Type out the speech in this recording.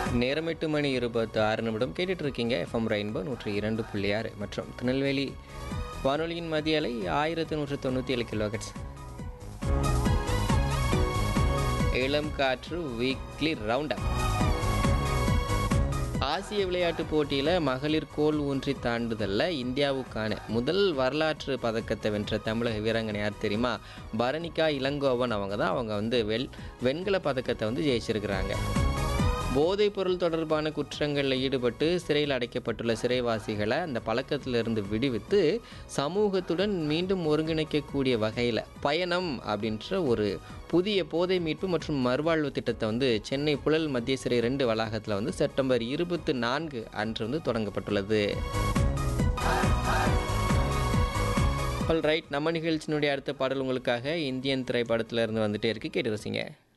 நேரம் எட்டு மணி இருபத்தி ஆறு நிமிடம் கேட்டுட்டு இருக்கீங்க எஃப்எம் ரெயின்போ நூற்றி இரண்டு புள்ளி ஆறு மற்றும் திருநெல்வேலி வானொலியின் மதிய அலை ஆயிரத்தி நூற்றி தொண்ணூற்றி ஏழு கிலோஹெட்ஸ் இளம் காற்று வீக்லி ரவுண்ட் அப் ஆசிய விளையாட்டுப் போட்டியில் மகளிர் கோல் ஊன்றி தாண்டுதலில் இந்தியாவுக்கான முதல் வரலாற்று பதக்கத்தை வென்ற தமிழக வீராங்கனை யார் தெரியுமா பரணிகா இளங்கோவன் அவங்க தான் அவங்க வந்து வெள் வெண்கல பதக்கத்தை வந்து ஜெயிச்சிருக்கிறாங்க போதைப் பொருள் தொடர்பான குற்றங்களில் ஈடுபட்டு சிறையில் அடைக்கப்பட்டுள்ள சிறைவாசிகளை அந்த பழக்கத்திலிருந்து விடுவித்து சமூகத்துடன் மீண்டும் ஒருங்கிணைக்கக்கூடிய வகையில் பயணம் அப்படின்ற ஒரு புதிய போதை மீட்பு மற்றும் மறுவாழ்வு திட்டத்தை வந்து சென்னை புழல் மத்திய சிறை ரெண்டு வளாகத்தில் வந்து செப்டம்பர் இருபத்தி நான்கு அன்று வந்து தொடங்கப்பட்டுள்ளது ஆல் ரைட் நம்ம நிகழ்ச்சியினுடைய அடுத்த பாடல் உங்களுக்காக இந்தியன் திரைப்படத்துல இருந்து வந்துட்டே இருக்கு கேட்டு ரசிங்க